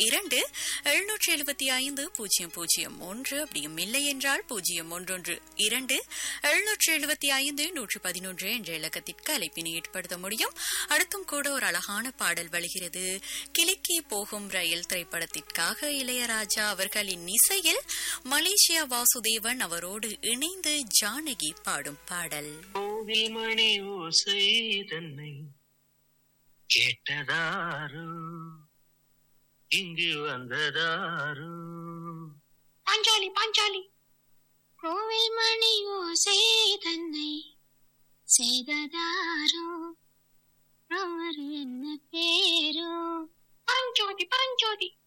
இரண்டு எழுநூற்றி எழுபத்தி ஐந்து பூஜ்ஜியம் பூஜ்ஜியம் ஒன்று அப்படியும் இல்லை என்றால் பூஜ்ஜியம் ஒன்றொன்று இரண்டு எழுநூற்றி எழுபத்தி ஐந்து நூற்றி பதினொன்று என்ற இலக்கத்திற்கு அழைப்பினை ஏற்படுத்த முடியும் அடுத்தும் கூட ஒரு அழகான பாடல் வருகிறது கிழக்கே போகும் ரயில் திரைப்படத்திற்காக இளையராஜா அவர்களின் இசையில் மலேசியா வாசுதேவன் அவரோடு இணைந்து ஜானகி பாடும் பாடல் கோவில் மணி ஓசை தன்னை கேட்டதாரு இங்கு வந்ததாரு பாஞ்சாலி பாஞ்சாலி கோவில் மணி ஓசை தன்னை செய்ததாரோ அவர் என்ன பேரோ பரஞ்சோதி பரஞ்சோதி